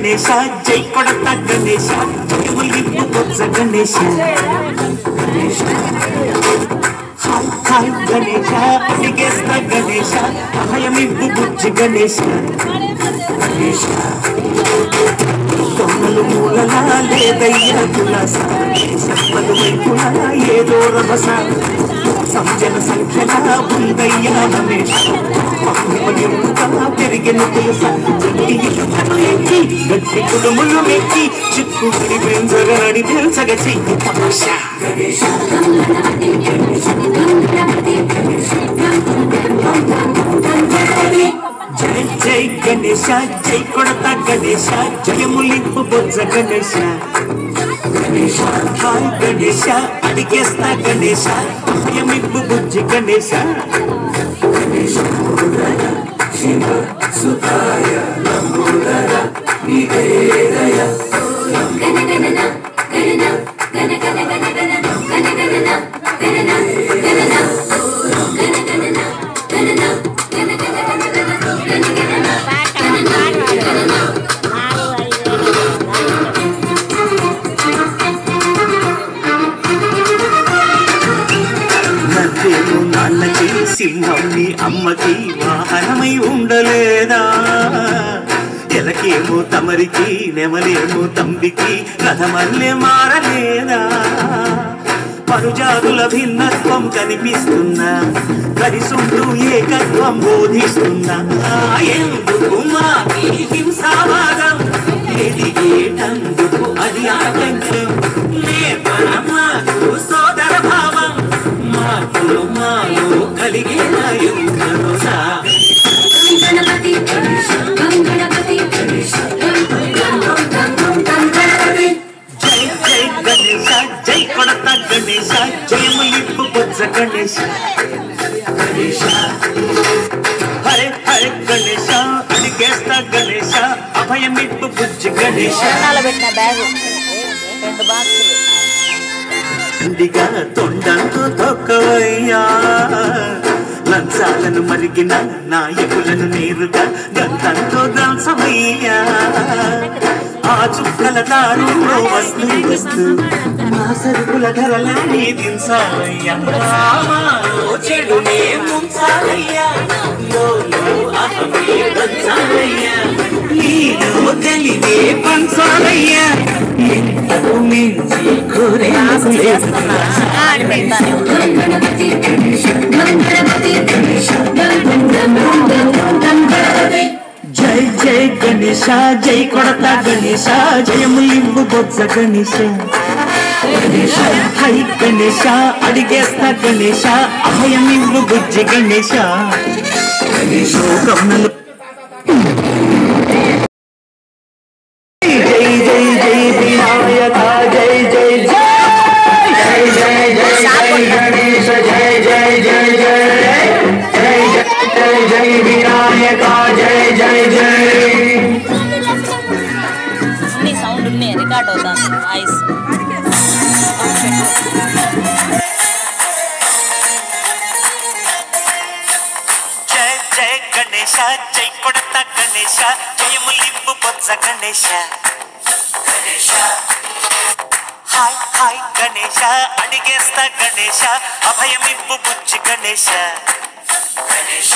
గణేశ జై కొడత గణేశ జయములింపు బొజ్జ గణేశ హాయ్ హాయ్ గణేశ అడిగేస్త గణేశ అభయమింపు బుజ్జి గణేశ కొమ్మలు మూలలా లేదయ్యా తులస చెప్పలు వైపులా ఏదో రభస సంజన సంఖ్యలా ఉందయ్యా రమేష్ మహిమయుక్తా పెరిగిన తెలుసా గట్టి ఇటుకను ఎక్కి గట్టి కుడుములు మెక్కి చిక్కుడి పెంచగలడి తెలుసగ చెయ్యి తమాషా జై జై గణేశ జై కొడత గణేశ జయములింపు బొజ్జ గణేశ హాయ్ గణేశ అడిగేస్తా గణేశ భయమింపు బుజ్జి గణేశ నందేమో నాన్నకి సింహం నీ అమ్మకి వాహనమై ఉండలేదా ఎలకేమో తమరికి నెమలేమో తంబికి రథమల్లే మారలేదా పరుజాతుల భిన్నత్వం కనిపిస్తున్నా కలిసుంటూ ఏకత్వం బోధిస్తున్నా ఎందుకు మాకి హింసావాదం ఎదిగేటందుకు అది ఆటంకం నేర్పణ మాకు సోదర భావం మాటలు మాలో కలిగేలా యుద్ధనుసా గణపతి గణపతి జై జై గణేశ జై కొడత గణేశ జయములింపు బొజ్జ గణేశ గణేశ హరే హరే గణేశ అడిగేస్తా గణేశ అభయమిప్పు బుజ్జి గణేశ చరణాలు పెట్టిన బ్యాగు రెండు బాక్సులు దండిగా తొండంతో తొక్కవయ్యా లంచాలను మరిగిన నాయకులను నేరుగా గంతంతో దంసమయ్యా ఆ చుక్కల దారుల్లో వస్తూ వస్తూ మా సరుకుల ధరలన్నీ దించాలయ్యా మాలో చెడునే ముంచాలయ్యా లోలో అహమే పంచాలయ్యా నీలో తెలివే పంచాలయ్యా ఇంతకు మించి కోరే లేదు ఆడి పెడతాను గణపతి గణపతి జై జై గణేశ జై కొడత గణేశ జయములింబు బొజ్జ గణేశ గణేశ హై గణేశ అడిగేస్తా గణేశ అభయమింబు బుజ్జి గణేశ గమనలు జై జై జై వినాయక జై జై జై జై జై జై జై గణేశ జై జై జై జై జై జై జై వినాయక జై జై జై అన్ని సౌండ్ ఉన్నాయి రికార్డ్ అవుతాను వాయిస్ జై జై గణేశ జై కొడత గణేశ జయములింపు బొత్స గణేశ గణేశ హాయ్ హాయ్ గణేశ అడిగేస్తా గణేశ అభయమింపు బుజ్జి గణేశ గణేశ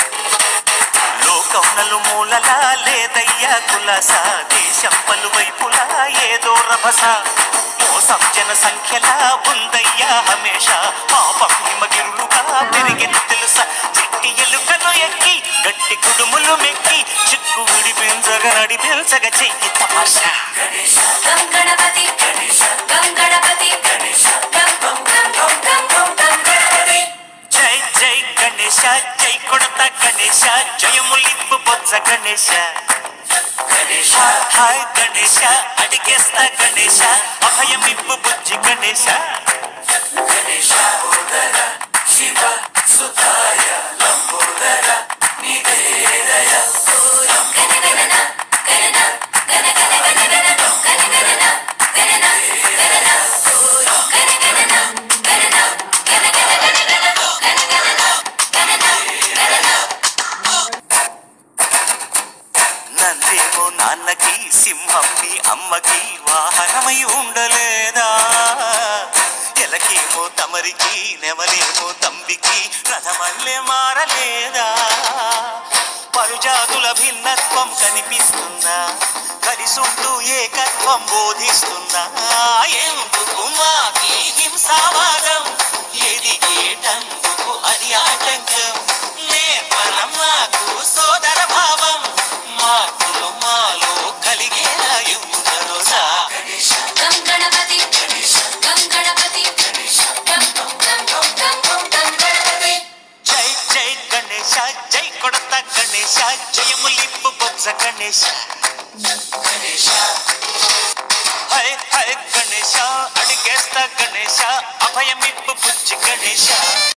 లోకం నలుమూలలా లేదయ్యా కులస దేశం పలువైపులా ఏదో రభస మోసం జన సంఖ్యలా ఉందయ్యా హమేష పాపం హిమగిరులుగా పెరిగిన తెలుసా చిట్టి ఎలుకను ఎక్కి గట్టి కుడుములు మెక్కి చిక్కు విడిపించగ నడిపించగ చెయ్యి తమాషా గణపతి గణపతి జై జై గణేశ జై కొడత గణేశ జయములింపు బొజ్జ గణేశ గణేశ హాయ్ గణేశ అడిగేస్తా గణేశ అభయమిప్పు బుజ్జి గణేశ గణేశ శివ సుతాయ లంబోదర నందేమో నాన్నకి సింహం మీ అమ్మకి వాహనమై ఉండలేదా ఎలకేమో తమరికి నెమలేమో తంబికి రథమల్లే మారలేదా పరుజాతుల భిన్నత్వం కనిపిస్తుందా కలిసుంటూ ఏకత్వం బోధిస్తుందా ఎందుకు మాకి హింసావాదం ఎదిగేటందుకు అది ఆటంకం నేర్పలం నాకు సోదర భావం మార్పులు మాలో కలిగేలా యువరోజా గం గణపతి గం గణపతి గం గం గం గం గం గణపతి జై జై గణేశ జై కొడత గణేశ జయములింపు బొత్స గణేశ హై హై గణేశ